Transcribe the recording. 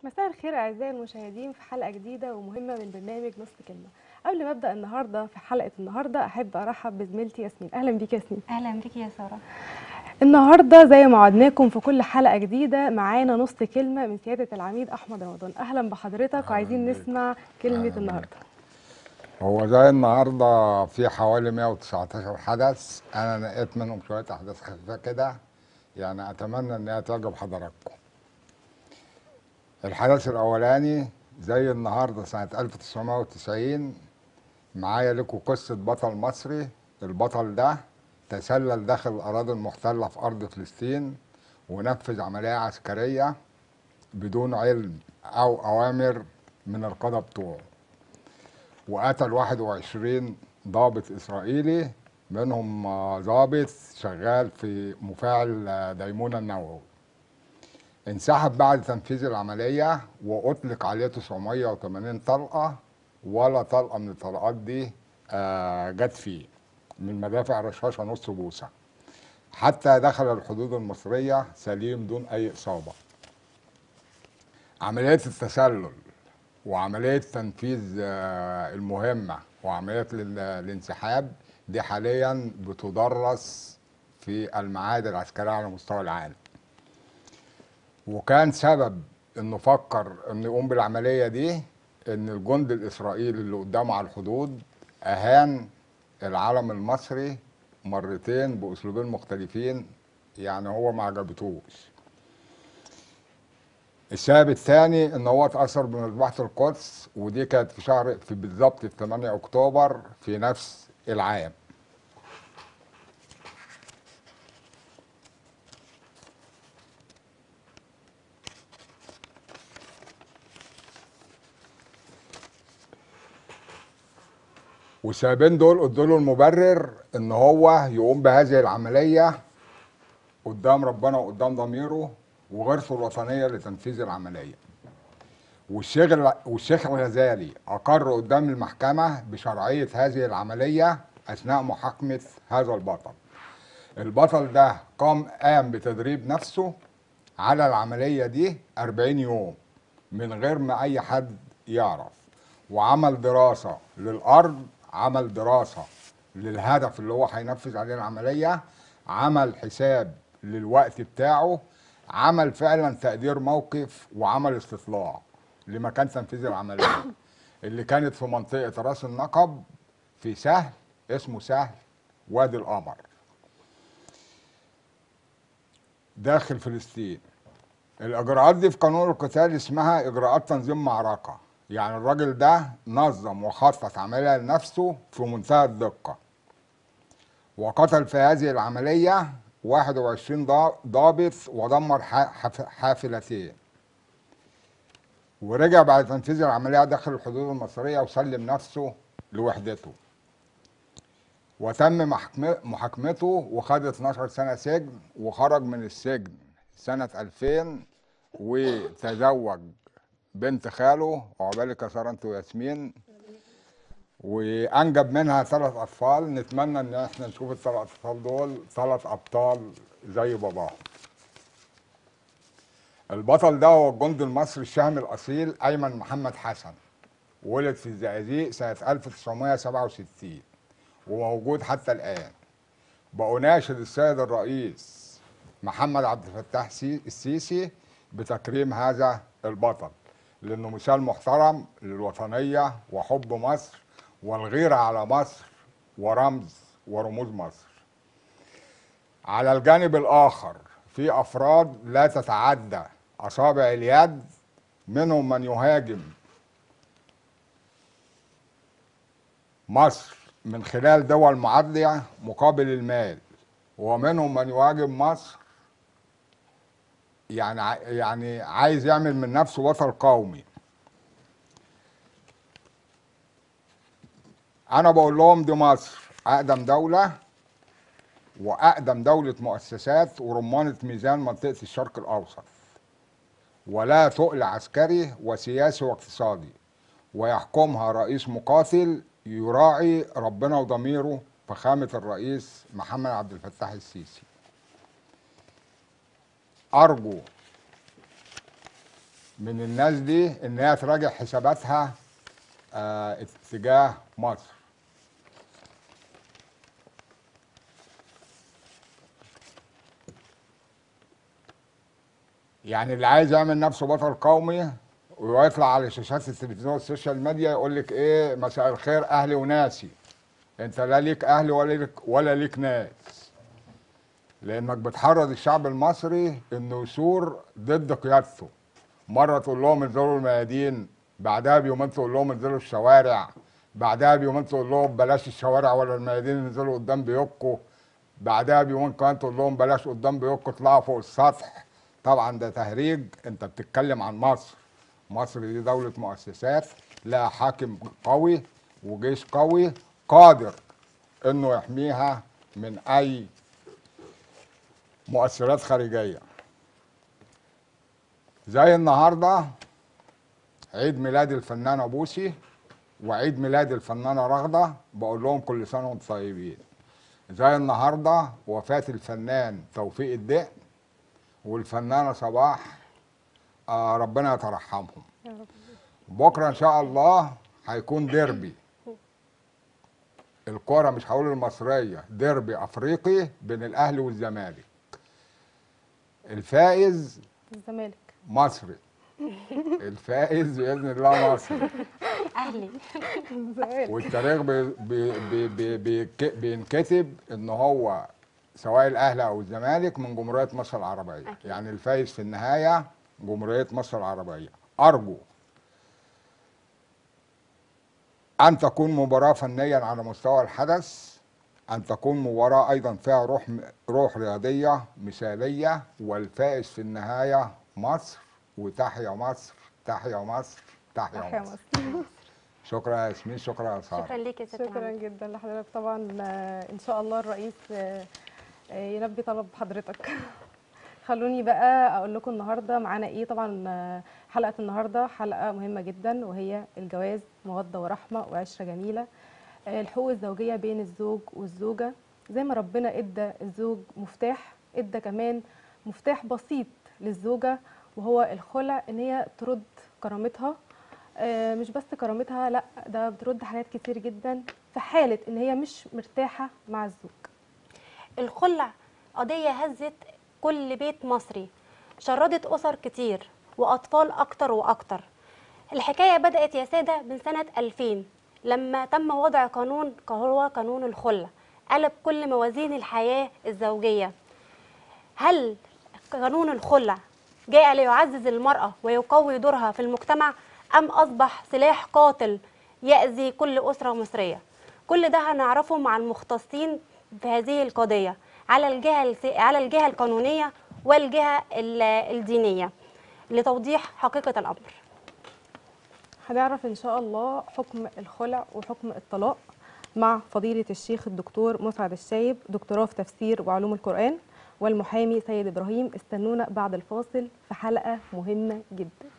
مساء الخير اعزائي المشاهدين في حلقه جديده ومهمه من برنامج نص كلمه قبل ما ابدا النهارده في حلقه النهارده احب ارحب بزميلتي ياسمين اهلا بيك يا ياسمين اهلا بك يا ساره النهارده زي ما وعدناكم في كل حلقه جديده معانا نص كلمه من سياده العميد احمد رمضان اهلا بحضرتك وعايزين بيك. نسمع كلمه أهلاً النهارده هو زي النهارده في حوالي 119 حدث انا نقيت منهم شويه احداث خفيفه كده يعني اتمنى ان هي تعجب حضراتكم الحدث الاولاني زي النهارده سنه 1990 معايا لكم قصه بطل مصري البطل ده تسلل داخل الاراضي المحتله في ارض فلسطين ونفذ عمليه عسكريه بدون علم او اوامر من القاده بتوعه وقتل 21 ضابط اسرائيلي منهم آه، ضابط شغال في مفاعل آه، ديمونه النووي انسحب بعد تنفيذ العمليه واطلق عليه 980 طلقه ولا طلقه من الطلقات دي آه، جت فيه من مدافع رشاشه نص بوصه حتى دخل الحدود المصريه سليم دون اي اصابه عمليه التسلل وعمليه تنفيذ آه، المهمه وعمليه ال- الانسحاب دي حاليا بتدرس في المعاهد العسكريه على مستوى العالم وكان سبب انه فكر انه يقوم بالعمليه دي ان الجند الاسرائيلي اللي قدامه على الحدود اهان العلم المصري مرتين باسلوبين مختلفين يعني هو ما عجبتوش السبب الثاني ان هو اتاثر بمذبحه القدس ودي كانت في شهر في بالظبط في 8 اكتوبر في نفس العام والسببين دول ادوا له المبرر ان هو يقوم بهذه العمليه قدام ربنا وقدام ضميره وغيرته الوطنيه لتنفيذ العمليه والشيخ والشيخ الغزالي اقر قدام المحكمه بشرعيه هذه العمليه اثناء محاكمه هذا البطل البطل ده قام قام بتدريب نفسه على العمليه دي 40 يوم من غير ما اي حد يعرف وعمل دراسه للارض عمل دراسه للهدف اللي هو هينفذ عليه العمليه عمل حساب للوقت بتاعه عمل فعلا تقدير موقف وعمل استطلاع لمكان تنفيذ العمليه اللي كانت في منطقه راس النقب في سهل اسمه سهل وادي القمر داخل فلسطين الاجراءات دي في قانون القتال اسمها اجراءات تنظيم معركه يعني الراجل ده نظم وخطط عمليه لنفسه في منتهى الدقه وقتل في هذه العمليه 21 ضا- ضابط ودمر ح- حف- حافلتين ورجع بعد تنفيذ العمليه داخل الحدود المصريه وسلم نفسه لوحدته وتم محكم- محاكمته وخد 12 سنه سجن وخرج من السجن سنه 2000 وتزوج بنت خاله وعقبالك يا ساره انت وياسمين وانجب منها ثلاث اطفال نتمنى ان احنا نشوف الثلاث اطفال دول ثلاث ابطال زي باباهم البطل ده هو الجندي المصري الشهم الاصيل ايمن محمد حسن ولد في الزقازيق سنه 1967 وموجود حتى الان بأناشد السيد الرئيس محمد عبد الفتاح سي- السيسي بتكريم هذا البطل لانه مثال محترم للوطنيه وحب مصر والغيره على مصر ورمز ورموز مصر. على الجانب الاخر في افراد لا تتعدى اصابع اليد منهم من يهاجم مصر من خلال دول معادية مقابل المال ومنهم من يهاجم مصر يعني ع- يعني عايز يعمل من نفسه وطن قومي انا بقول لهم دي مصر اقدم دولة واقدم دولة مؤسسات ورمانة ميزان منطقة الشرق الاوسط ولا تقل عسكري وسياسي واقتصادي ويحكمها رئيس مقاتل يراعي ربنا وضميره فخامة الرئيس محمد عبد الفتاح السيسي أرجو من الناس دي ان هي تراجع حساباتها آه اتجاه مصر يعني اللي عايز يعمل نفسه بطل قومي ويطلع على شاشات التلفزيون والسوشيال ميديا يقول لك ايه مساء الخير اهلي وناسي انت لا ليك اهل ولا ليك ولا ليك ناس لانك بتحرض الشعب المصري انه يثور ضد قيادته مره تقول لهم انزلوا الميادين بعدها بيومين تقول لهم انزلوا الشوارع بعدها بيومين تقول لهم بلاش الشوارع ولا الميادين انزلوا قدام بيوتكم بعدها بيومين كمان تقول لهم بلاش قدام بيوتكم اطلعوا فوق السطح طبعا ده تهريج انت بتتكلم عن مصر مصر دي دولة مؤسسات لها حاكم قوي وجيش قوي قادر انه يحميها من اي مؤثرات خارجية زي النهاردة عيد ميلاد الفنانة بوسي وعيد ميلاد الفنانة رغدة بقول لهم كل سنة وانتم طيبين زي النهاردة وفاة الفنان توفيق الدقن والفنانة صباح آه ربنا يترحمهم يا رب بكرة إن شاء الله هيكون ديربي الكرة مش هقول المصرية ديربي أفريقي بين الأهلي والزمالك الفائز الزمالك مصري الفائز بإذن الله مصري اهلي الزمالك والتاريخ بي بي بي بي بي بينكتب ان هو سواء الاهلي او الزمالك من جمهوريه مصر العربيه أكيد. يعني الفايز في النهايه جمهوريه مصر العربيه ارجو ان تكون مباراه فنيا على مستوى الحدث ان تكون مباراه ايضا فيها روح روح رياضيه مثاليه والفائز في النهايه مصر وتحيا مصر تحيا مصر تحيا, تحيا مصر. مصر شكرا يا ياسمين شكرا يا ساره شكرا ليك يا ست شكرا محمد. جدا لحضرتك طبعا آه، ان شاء الله الرئيس آه، آه، يلبي طلب حضرتك خلوني بقى اقول لكم النهارده معانا ايه طبعا آه، حلقه النهارده حلقه مهمه جدا وهي الجواز موده ورحمه وعشره جميله آه، الحقوق الزوجيه بين الزوج والزوجه زي ما ربنا ادى الزوج مفتاح ادى كمان مفتاح بسيط للزوجه وهو الخلع ان هي ترد كرامتها آه، مش بس كرامتها لا ده بترد حاجات كتير جدا في حاله ان هي مش مرتاحه مع الزوج الخلع قضية هزت كل بيت مصري شردت أسر كتير وأطفال أكتر وأكتر الحكاية بدأت يا سادة من سنة 2000 لما تم وضع قانون هو قانون الخلع قلب كل موازين الحياة الزوجية هل قانون الخلع جاء ليعزز المرأة ويقوي دورها في المجتمع أم أصبح سلاح قاتل يأذي كل أسرة مصرية كل ده هنعرفه مع المختصين في هذه القضية على الجهة الس- على الجهة القانونية والجهة ال- الدينية لتوضيح حقيقة الأمر هنعرف ان شاء الله حكم الخلع وحكم الطلاق مع فضيله الشيخ الدكتور مسعد الشايب دكتوراه في تفسير وعلوم القران والمحامي سيد ابراهيم استنونا بعد الفاصل في حلقه مهمه جدا